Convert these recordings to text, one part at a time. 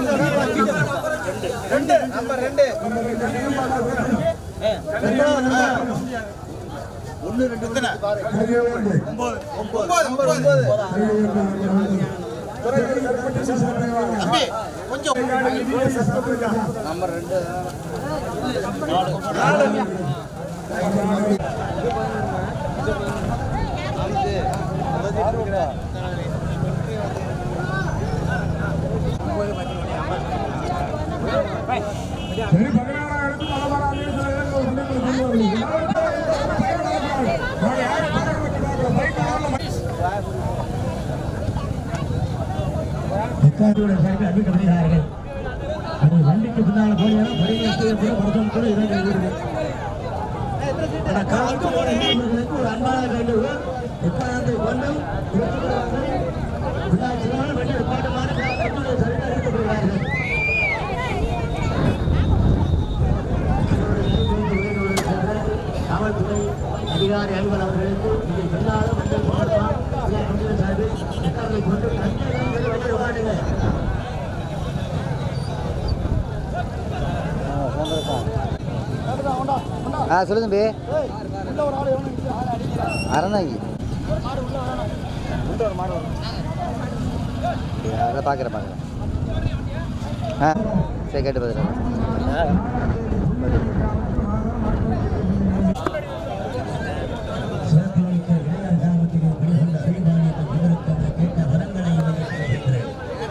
ரெண்டு நம்பர் ரெண்டு ஒன்னு ரெண்டு ஒன்பது ஒன்பது ஒன்பது ஒன்பது தம்பி கொஞ்சம் நம்பர் ரெண்டு நாலு சரி பதினாறாம் இடத்து பலவராக இருக்கிறது ஒரு பிள்ளைங்களை கொண்டு வரணும். நான் யாரை பக்கத்துல வச்சுக்கிறாங்க? பைக்காரங்கள எக்காரியோட சார்பில் அறிவிக்கப்படுகிறார்கள் அது வண்டிக்கு பின்னால் போனீங்கன்னா பரிமாற்றம் கூட கொடுத்தோம் கூட இதான் எழுதிருக்கு ஆனால் காவல்துறையோட நண்பர்களுக்கு ஒரு அன்பான வேண்டுகோள் எக்காரணத்தை கொண்டும் விழாச்சிரமான வண்டி நிப்பாட்டமான கட்டுரை சரியாக அறிவிக்கப்படுகிறார்கள் காவல்துறை அதிகாரி அலுவலர் அவர்களுக்கு இங்கே பின்னாலும் வண்டி போடுவார் வண்டியின் சார்பில் எக்காரத்தை கொண்டு கண்டிப்பாக வண்டியை வாடுங்க ஆ சொல்லு தம்பி அரணாங்கி அதை பார்க்குறேன் பார்க்குறேன் ஆ சரி கேட்டு பார்த்துட்டு சிறப்புமிக்க வேளாண் கிராமத்திலே வெளிவந்த அபிமானியத்தை உங்களுக்கு அந்த கேட்ட வரங்களை நிறைவேற்றுகிறேன்.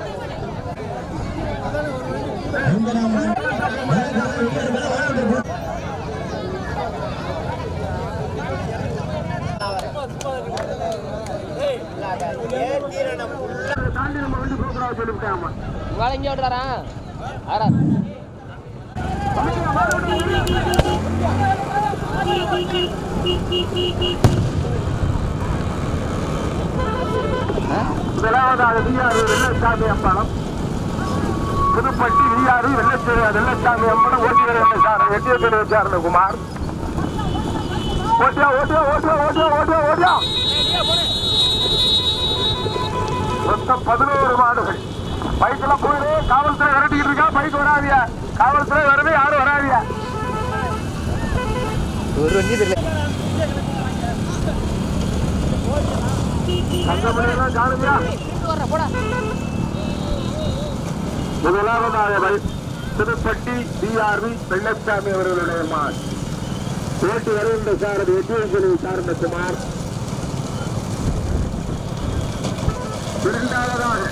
ஐந்தாம் ஆண்டு வேளாண் வீரர்கள் வாழ்ந்து உங்களால இங்கே விட்டுறாரா ஆறா முதலாவதாக விஆர் வெள்ளச்சாமி அம்பலம் புதுப்பட்டி விஆர் வெள்ளச்சே வெள்ளச்சாமி அம்பலம் ஓட்டுநர் சார் எட்டியத்தில் வச்சார் குமார் ஓட்டியா ஓட்டியா ஓட்டியா ஓட்டியா ஓட்டியா ஓட்டியா மொத்தம் பதினோரு மாடுகள் பைக்ல போயிடு காவல்துறை விரட்டிக்கிட்டு இருக்கா பைக் வராதிய காவல்துறை வரவே யாரும் வராதிய ஒரு வண்டி தெரியல தங்கமணியெல்லாம் காணுமியா முதலாவதாக வை- திருப்பட்டி டிஆர்வி வெள்ளச்சாமி அவர்களுடைய மான் ஓட்டி வருகின்ற சாரதி எட்டியங்களை சார்ந்த குமார் இரண்டாவதாக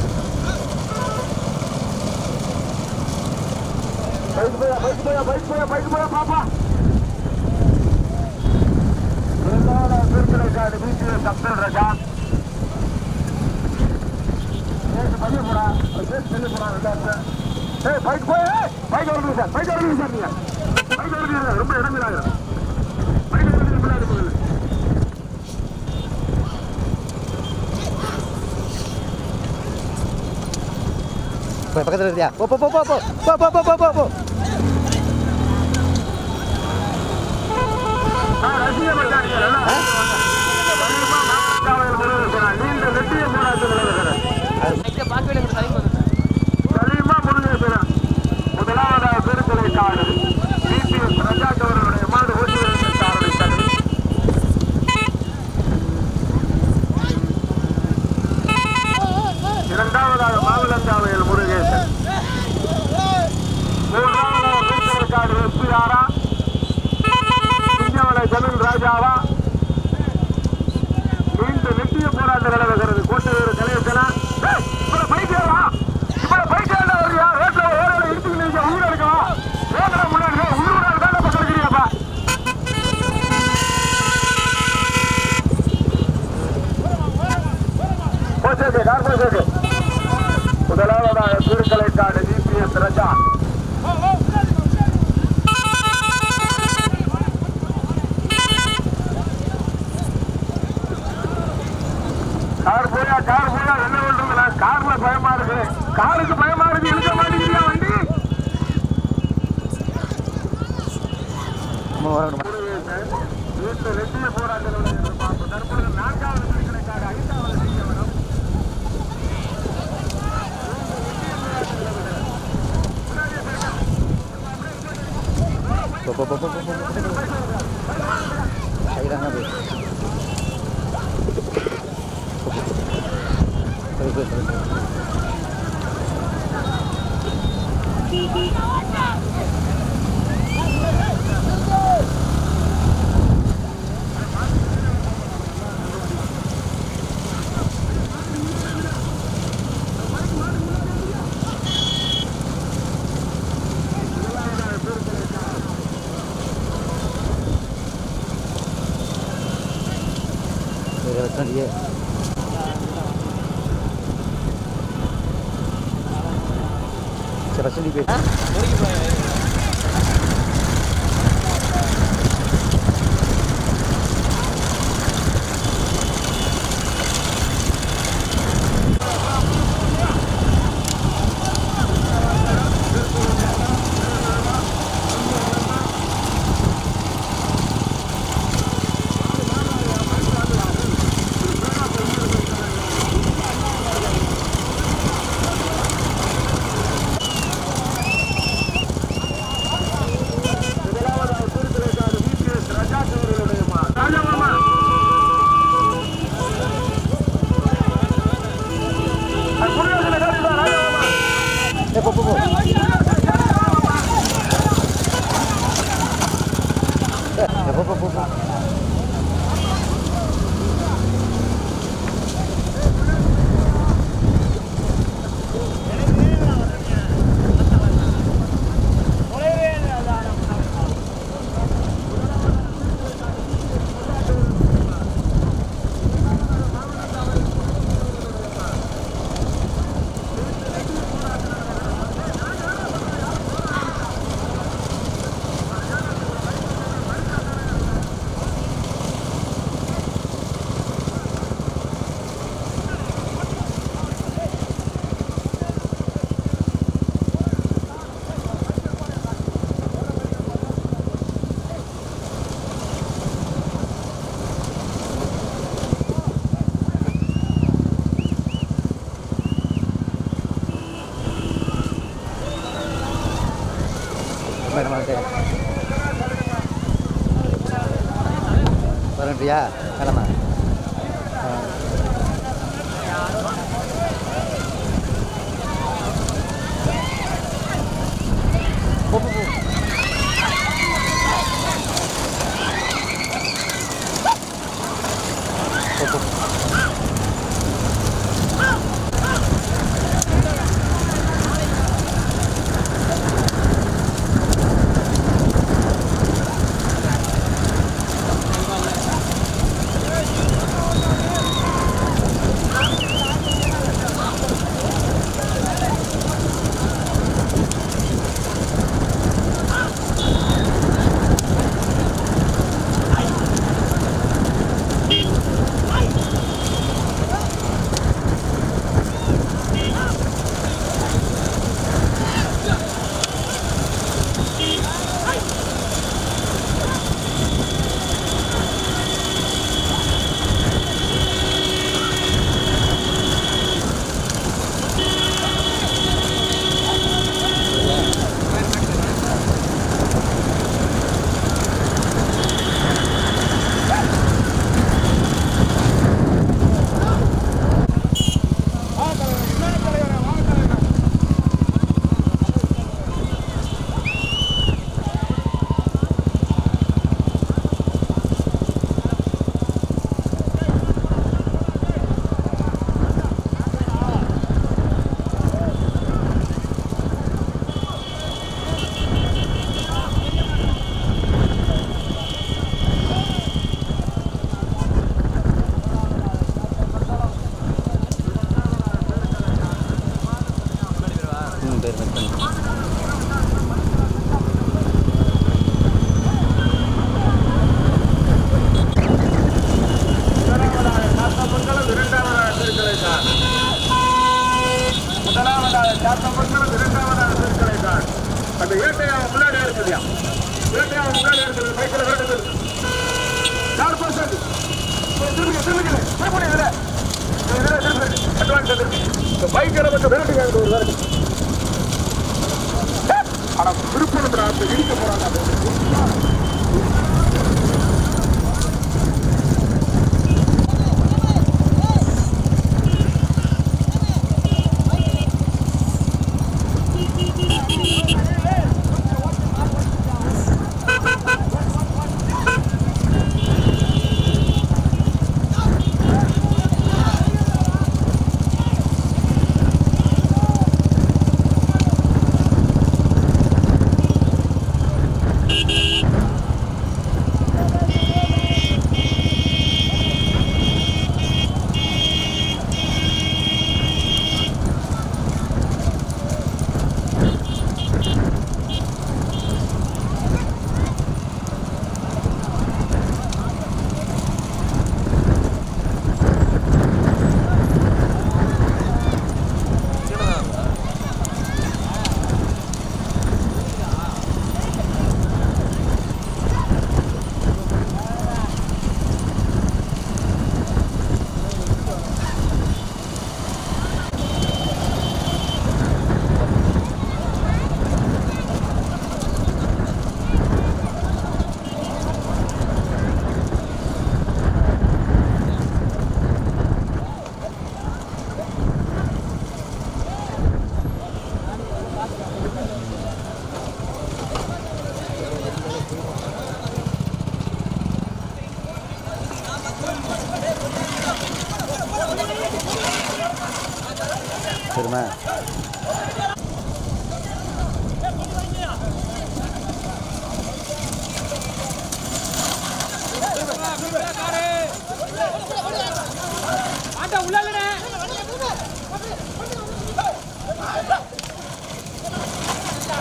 பைக் போயா பைக் போயா பைக் போயா பைக் போயா பாப்பா இரண்டாவதாக திருக்கடைக்காடு வீட்டில் சப்தல் ரஜா பேசு பதிய போடா பேசு பதிய போடா ரெண்டாவது ஏய் பைக் போய் பைக் வருது சார் பைக் வருது சார் நீங்க பைக் வருது ரொம்ப இடமில்லாத பைக் வருது விடாது முதல்ல போய் பக்கத்தில் இருக்கியா போ போ போ போ போ போ போ போ போ போ போ ஆ, ரசிக மச்சான் நல்லா அதிகமா மாவட்டக்காவல் முருகேசன் நீண்ட வெற்றிய போராட்டம் விளைவிக்கிறார் பார்க்கவே இல்லை டைம் வந்து சலீமா முருகேசன் முதலாவதாக திருக்கலை காடு டிபிஎஸ் ரஜாக் அவர்களுடைய மாடு ஓட்டி வருகின்ற சாரதி தனி இரண்டாவதாக மாவிலங்காவையில் முருகேசன் மூன்றாவதாக திருக்கலை காடு எஸ்பி ஆரா சிங்கமலை ஜமீன் ராஜாவா நீண்ட வெற்றிய போராட்டம் நடக்கிறது கோட்டையூர் கணேசனா ஏய், இவ்வளவு பைக் ஏறா இவ்வளவு பைக் ஏறா வரியா ரோட்ல ஓரளவு இடிச்சுக்கிட்டு நீங்க உயிர் எடுக்கலாம் ரோட்ல முன்னாடி போ, உயிர் விடாது தானே பக்கம் இருக்கிறியாப்பா போச்சேக்கு கார் போச்சேக்கு முதலாவதாக திருக்கலைக்காடு ஜிபிஎஸ் ரஜா கார் போயா கார் போயா என்ன பண்றதுல கார்ல பயமா இருக்கு காருக்கு பயமா இருக்கு இழுக்க மாட்டேங்கிறியா வண்டி நம்ம வரணும் வீட்டில் வெற்றிய போராட்டங்களை பார்ப்போம் தற்பொழுது நான்காவது திருக்கடைக்காடு ஐந்தாவது நீங்கவனம் போ போ போ போ போ கையிலாங்க போய் போய் போய் போய் போய் இதை வச்சோண்டியே சரி வசந்தி போய் ராஜாமாமா அது குடியரசுல கேட்டுதான் ராஜாமாமா ஏ போ போ போ ஏ போ போ போ போ மேடம் வந்து வரன்றியா கிளம்ப போ போ போ போ போ ம் பேர் மெத்தன் முதலாவதாக சாத்தமங்கலம் இரண்டாவதாக திருக்கலைக்கார் முதலாவதாக சாத்தமங்கலம் இரண்டாவதாக திருக்கலைக்கார் அந்த ஏட்டையாவை முன்னாடி இருக்குதுயா ஏட்டையாவை முன்னாடி இருக்குது பைக்கில் விரட்டு நாலு பர்சன்ட் திரும்பி திரும்பிக்கல திரும்பி இதுல இதுல திரும்பி அட்வான்ஸ் திரும்பி இந்த பைக்கில் மட்டும் விரட்டு ஒரு விரட்டு ஆனா விருப்பம் இடிக்க போறாங்க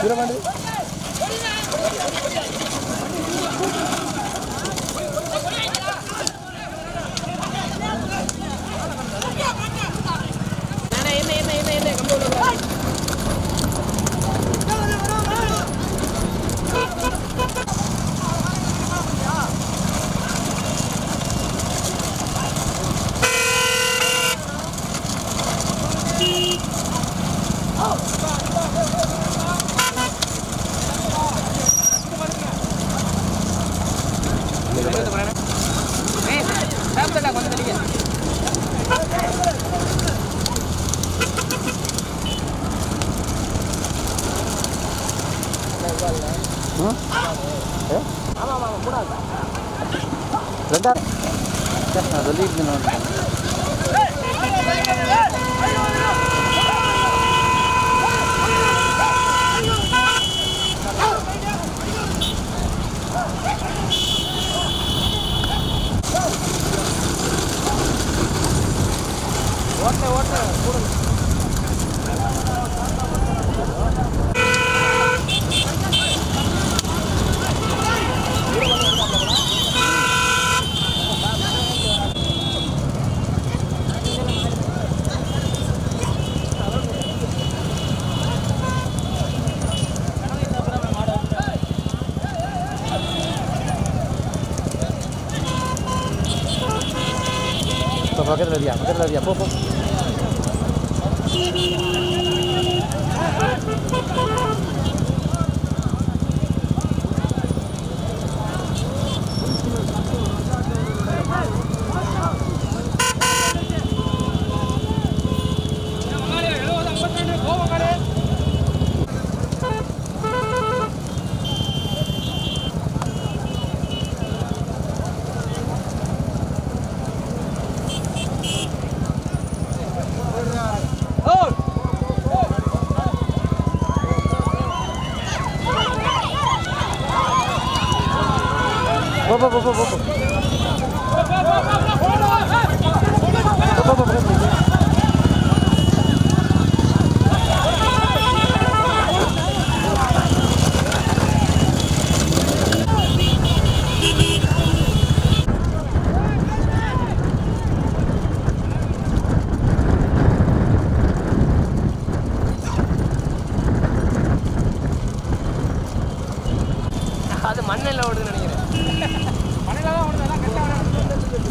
என்ன என்ன என்ன என்ன கம்பெனி கொஞ்சம் தள்ளிக்க ஆமா ஆமா கூடாது ரெண்டாயிரம் சரி நான் சொல்லிட்டு ஓட்ட ஓட்ட கூடுங்க இப்போ பக்கத்தில் வரியா பக்கத்தில் வரியா போ போ போ போ போ போ போ போ போ போ போ போ அது மண்ணில் ஓடுதுன்னு நினைக்கிறேன் மண்ணில் தான் ஓடுது எல்லாம் கரெக்டாக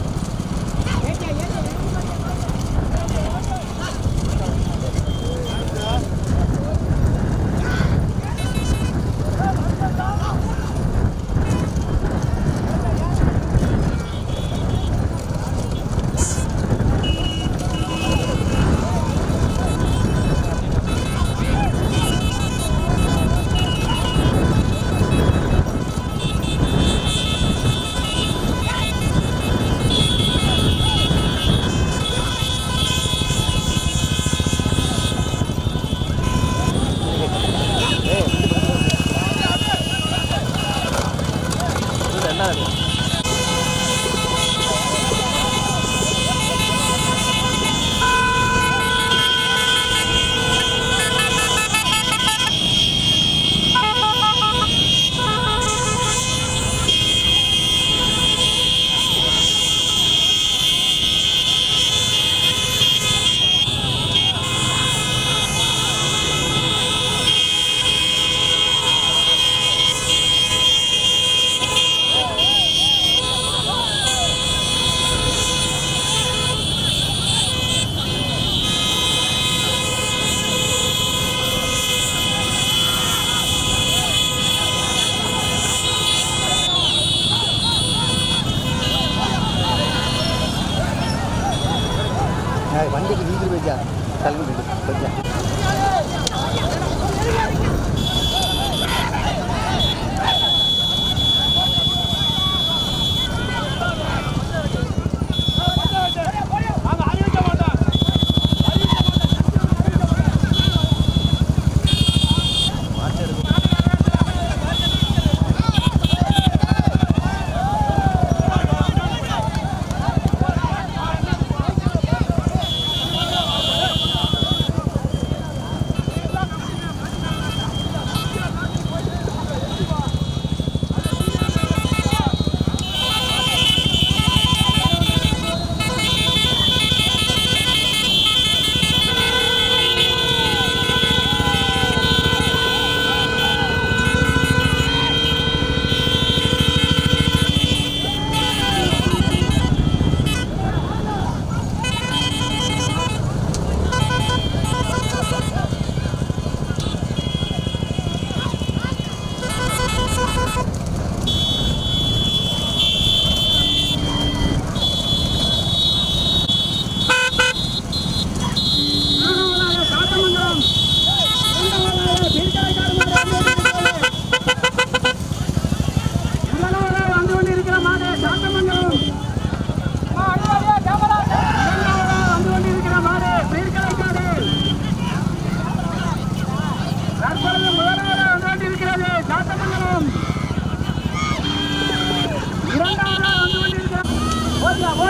வண்டிக்கு வீடு போயிச்சா கிளம்பி போயிச்சா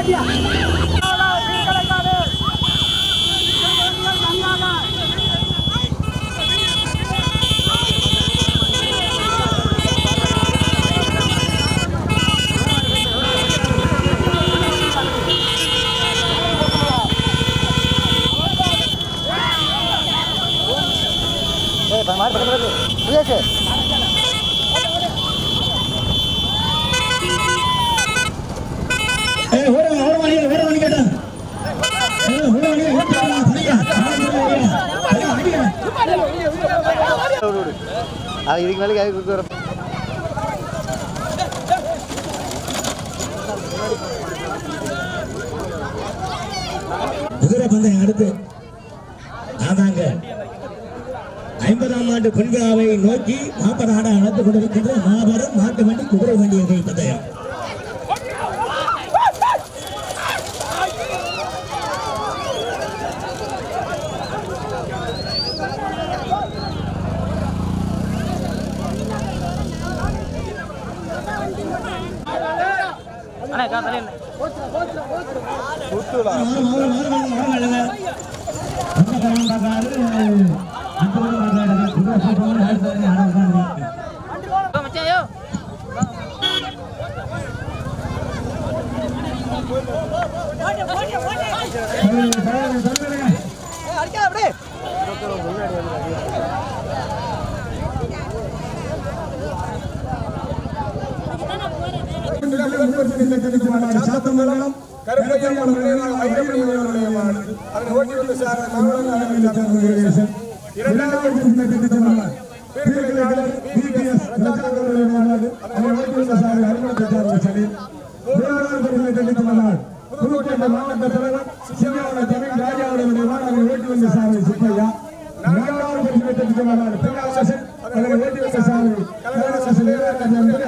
ஏய் மாடு பக்கத்துல இருக்கு சுரேஷ் ஏய் ஓடுங்க ஓடுங்க நீங்க ஓடுங்க நீங்க கேட்டா ஏய் ஓடுங்க நீங்க ஓடுங்க சரியா சரியா அடிங்க அது இதுக்கு மேலே கேட்க கொடுக்குற குதிரை பந்தயம் அடுத்து ஆதாங்க ஐம்பதாம் ஆண்டு பொன்விழாவை நோக்கி மாப்பநாட நடந்து கொண்டிருக்கின்ற மாபெரும் மாட்டு வண்டி குதிரை வண்டியர்கள் பந்தயம் அண்ணா கா தலையில் மச்சாயோ சாத்தமங்கலம் கருப்பையம்மன் நிலையமாக ஐயப்பன் நிலையமானது அதனை ஓட்டி வந்து சார் மாவட்டம் இரண்டாவது புதுக்கோட்டை மாவட்ட தலைவர் சிவகான ஜமீன் ராஜாவுடைய மாணவர்கள் ஓட்டி வந்த சாரதி சுப்பையா நான்காவது பெருமை தெரிவித்த மாணவர் திருநாவாசன் அதனை ஓட்டி வந்த சாரதி கனகராசன்